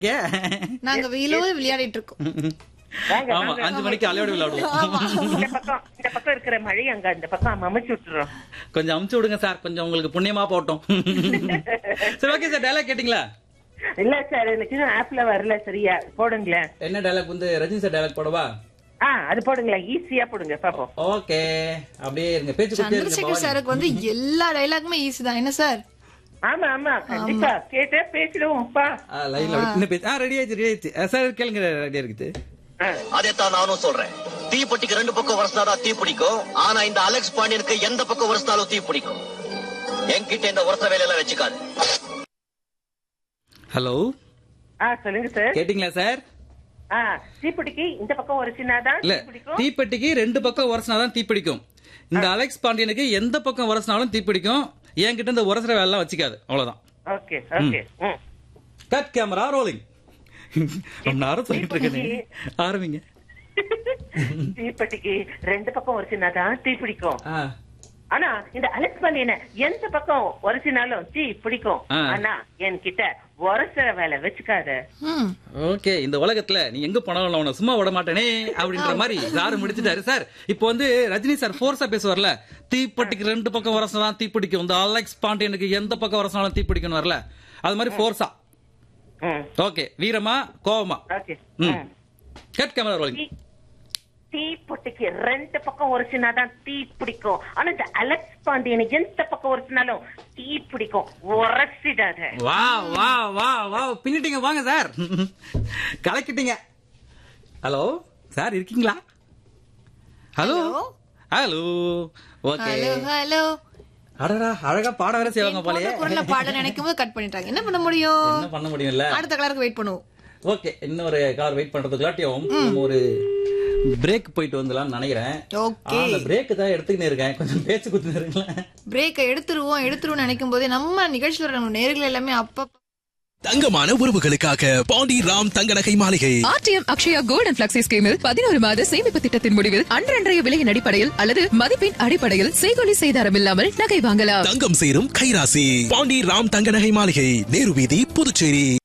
ஏ. நாங்க வெயிலோடு விளையாடிட்டு இருக்கோம் வாங்க, ஆமா வாங்க. அஞ்சு மணிக்கு அலையோடு விளையாடுவோம் இந்த பக்கம் இந்த பக்கம் இருக்கிற மழை அங்க இந்த பக்கம் அமைச்சு விட்டுறோம் கொஞ்சம் அமுச்சு விடுங்க சார் கொஞ்சம் உங்களுக்கு புண்ணியமா போட்டோம் சரி ஓகே சார் டயலாக் கேட்டிங்களா இல்ல சார் எனக்கு இன்னும் ஆப்ல வரல சரியா போடுங்களேன் என்ன டயலாக் வந்து ரஜினி சார் டயலாக் போடவா ஆ அது போடுங்களேன் ஈஸியா போடுங்க பாப்போம் ஓகே அப்படியே இருங்க பேச்சு கொடுத்தே இருங்க சந்திரசேகர் பவானி. சாருக்கு வந்து எல்லா டைலாக்குமே ஈஸி தான் என்ன சார் ஆமா ஆமா கண்டிப்பா கேட்டே பேசிடுவோம்ப்பா ஆ, லைன்ல அப்படி பின்ன பேச்சு ஆ ரெடி ஆயிடுச்சு ரெடி ஆயிடுச்சு ஆ, சார் கேளுங்க ரெடியா இருக்குது ஆ. அதைத்தான் நானும் சொல்றேன் தீப்பெட்டிக்கு ரெண்டு பக்கம் வரசினாதான் தீ பிடிக்கும் ஆனா இந்த அலெக்ஸ் பாண்டியனுக்கு எந்த பக்கம் வரசினாலும் தீ பிடிக்கும் என்கிட்ட இந்த உரச வேலையெல்லாம் வச்சுக்காது ஹலோ ஆ சொல்லுங்க சார் கேட்டிங்களா சார் ஆ தீப்பிடிக்கு இந்த பக்கம் ஒரு சின்னதான் இல்ல பிடிக்கும் தீப்பெட்டிக்கு ரெண்டு பக்கம் உரசினாதான் தீப்பிடிக்கும் இந்த அலெக்ஸ் பாண்டியனுக்கு எந்த பக்கம் உரசினாலும் தீப்பிடிக்கும் என்கிட்ட இந்த உரசுற வேலை எல்லாம் வச்சுக்காது அவ்வளவுதான் ஓகே ஓகே ம் கட் கேமரா ரோலிங் ரொம்ப நேரம் சொல்லிட்டு இருக்கேனே ஆரம்பிங்க தீப்பெட்டிக்கு ரெண்டு பக்கம் ஒரு சின்னதான் தீ பிடிக்கும் ஆ, ஆனா இந்த அலெக்ஸ் பாண்டியன எந்த பக்கம் உரசினாலும் தீ பிடிக்கும் ஆ. ஆனா என்கிட்ட உரசுற வேலை வச்சுக்காத ம் ஓகே இந்த உலகத்துல நீ எங்க போனாலும் நான் உன்னை சும்மா விட மாட்டேனே அப்படின்ற மாதிரி சார் முடிச்சிட்டாரு சார் இப்போ வந்து ரஜினி சார் ஃபோர்ஸா பேசுவார்ல தீப்பெட்டிக்கு ரெண்டு பக்கம் வரசனாலும் தீப்பிடிக்கும் இந்த அலெக்ஸ் பாண்டியனுக்கு எந்த பக்கம் வரசனாலும் தீப்பிடிக்கும் வரல அது மாதிரி ஃபோர்ஸா ம் ஓகே வீரமா கோவமா ஓகே ம் ம் கட் கேமரா ரோலிங் தீ- தீப்பொட்டிக்கு ரெண்டு பக்கம் உரசினாதான் தீ பிடிக்கும் ஆனா இந்த அலெக்ஸ் பாண்டியன் எந்த பக்கம் உரசினாலும் தீ பிடிக்கும் உரசிடாத வா வா வா வா பின்னிட்டீங்க வாங்க சார் கலக்கிட்டீங்க ஹலோ சார் இருக்கீங்களா hello hello okay hello hello அடடா அழகா பாட வேற செய்வாங்க போலயே குரல்ல பாட நினைக்கும் போது கட் பண்ணிட்டாங்க என்ன பண்ண முடியும் என்ன பண்ண முடியும்ல அடுத்த கலருக்கு வெயிட் பண்ணுவோம் ஓகே இன்னொரு கார் வெயிட் பண்றதுக்குள்ளாட்டியும் நம்ம ஒரு பிரேக் போயிட்டு வந்துலாம்னு நினைக்கிறேன் ஓகே ஆ, அந்த பிரேக் தான் எடுத்துக்கின்னு இருக்கேன் கொஞ்சம் பேச்சு குத்துருங்களேன் பிரேக்கை எடுத்துருவோம் எடுத்துருவோம் நினைக்கும் போதே நம்ம நிகழ்ச்சியில வர நம்ம நேர்கள் எல்லாமே அப்ப தங்கமான உறவுகளுக்காக பாண்டி ராம் தங்க நகை மாளிகை RTM Akshaya gold and flexi ஸ்கீமில் பதினோரு மாத சேமிப்பு திட்டத்தின் முடிவில் அன்றன்றைய விலையின் அடிப்படையில் அல்லது மதிப்பின் அடிப்படையில் செய்கொலி செய்தாரம் இல்லாமல் நகை வாங்கலாம் தங்கம் சேரும் கைராசி பாண்டி ராம் தங்க நகை மாளிகை நேரு வீதி புதுச்சேரி